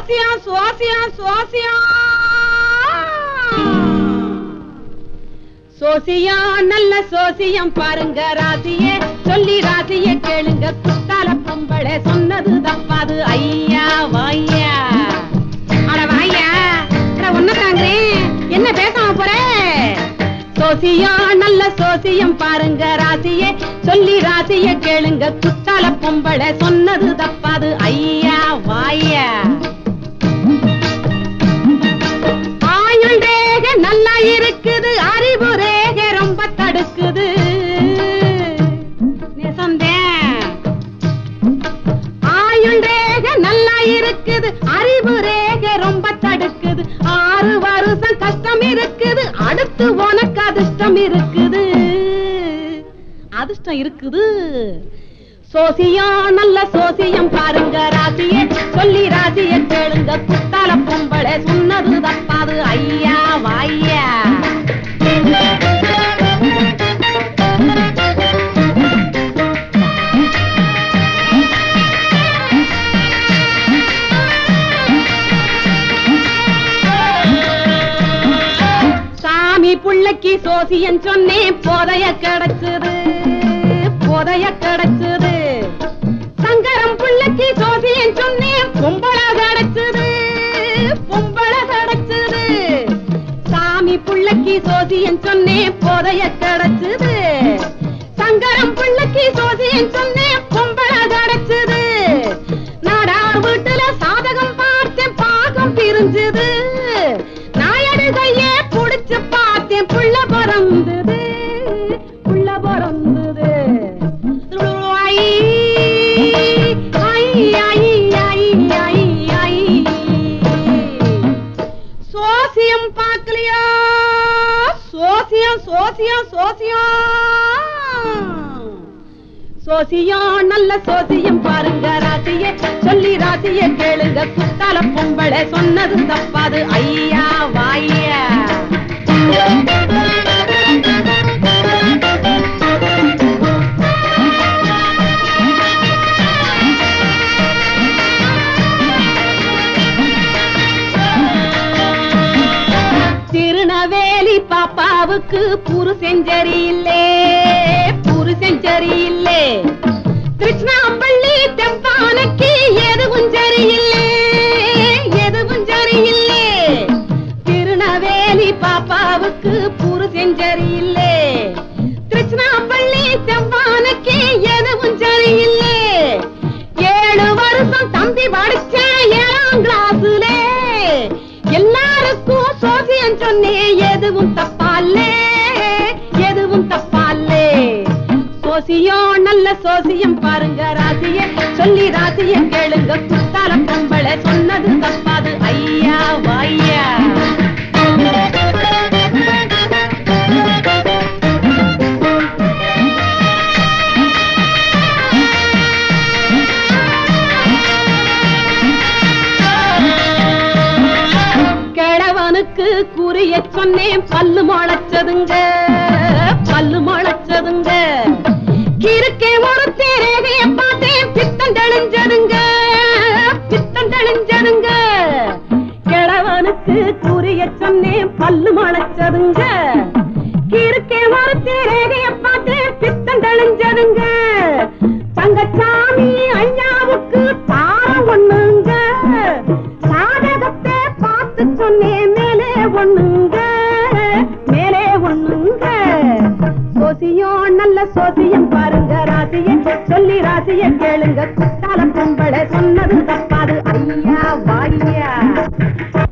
சோசியம் சோசியம் சோசியம் சோசியம் நல்ல சோசியம் பாருங்க ராசியே சொல்லி ராசியே கேளுங்க குத்தால பொம்பளை சொன்னது தப்பாது ஐயா வாய்யா அட வாய்யா அட ஒன்ன தாங்குறேன் என்ன பேசாம போற சோசியம் நல்ல சோசியம் பாருங்க ராசியே சொல்லி ராசிய கேளுங்க குத்தால பொம்பளை சொன்னது தப்பாது ஐயா வாய்யா ஆயுள் ரேக நல்லா இருக்குது அறிவு ரேக ரொம்ப தடுக்குது நெசந்தேன் ஆயுள் ரேக நல்லா இருக்குது அறிவு ரேக ரொம்ப தடுக்குது ஆறு வருஷம் கஷ்டம் இருக்குது அடுத்து உனக்கு அதிர்ஷ்டம் இருக்குது அதிர்ஷ்டம் இருக்குது சோசியம் நல்ல சோசியம் பாருங்க ராசியே சொல்லி ராசிய கேளுங்க குத்தால பொம்பளை சொன்னது தப்பாது ஐயா வாய்யா சாமி புள்ளைக்கு சோசியன் சொன்னேன் போதைய கிடைச்சது போதைய கிடைச்சது சங்கரம் புள்ளைக்கு சோசியன் சொன்னேன் பொம்பள கிடைச்சது பொம்பள கிடைச்சது சாமி புள்ளைக்கு சோசியன் சொன்னேன் போதைய கிடைச்சது சங்கரம் புள்ளைக்கு சோசியன் சொன்னேன் பொம்பள கிடைச்சது நாடார் வீட்டுல சாதகம் பார்த்தேன் பாகம் பிரிஞ்சது நாயடு கையே புடிச்சு பார்த்தேன் புள்ள பிறந்தது புள்ள பிறந்தது ஐ, ஐ, ஐ, ஐ, ஐ, ஐ. சோசியம் பார்க்கலையா சோசியம் சோசியம் சோசியம் சோசியம் நல்ல சோசியம் பாருங்க ராசிய சொல்லி ராசிய கேளுங்க குத்தால பொம்பளை சொன்னது தப்பாது ஐயா வாய்யா திருநவேலி பாப்பாவுக்கு புருஷன் சரியில்லே புருஷன் சரியில்லே கிருஷ்ணாம்பள்ளி தெம்பானுக்கு எதுவும் சரியில்லே எதுவும் சரியில்லே திருநவேலி பாப்பாவுக்கு புருஷன் சரியில்லே கிருஷ்ணாம்பள்ளி தெம்பானுக்கு எதுவும் சரியில்லே ஏழு வருஷம் தம்பி படிச்ச ஏழாம் கிளாஸ்ல எல்லாருக்கும் சோசியம் சொன்னேன் எதுவும் தப்பால்லே எதுவும் தப்பால்லே சோசியம் நல்ல சோசியம் பாருங்க ராசிய சொல்லி ராசிய கேளுங்க குத்தால பொம்பளை சொன்னது தப்பாது ஐயா வாய்யா கிழவனுக்கு குறிய சொன்னேன் பல்லு முளைச்சதுங்க பல்லு முளைச்சதுங்க கிறுக்கே ஒரு தேரேகைய பார்த்தேன் பித்தம் தெளிஞ்சதுங்க பித்தம் தெளிஞ்சதுங்க கிழவனுக்கு குறிய சொன்னேன் பல்லு முளைச்சதுங்க கிறுக்கே ஒரு தேரேகைய பார்த்தேன் பித்தம் தெளிஞ்சதுங்க தங்கச்சாமி ஐயாவுக்கு தாரம் ஒண்ணுங்க சாதகத்தை பார்த்து சொன்னேன் மேலே ஒண்ணுங்க மேலே ஒண்ணுங்க சோசியம் நல்ல சோசியம் பாருங்க ராசிய சொல்லி ராசிய கேளுங்க குத்தால பொம்பளை சொன்னது தப்பாது ஐயா வாய்யா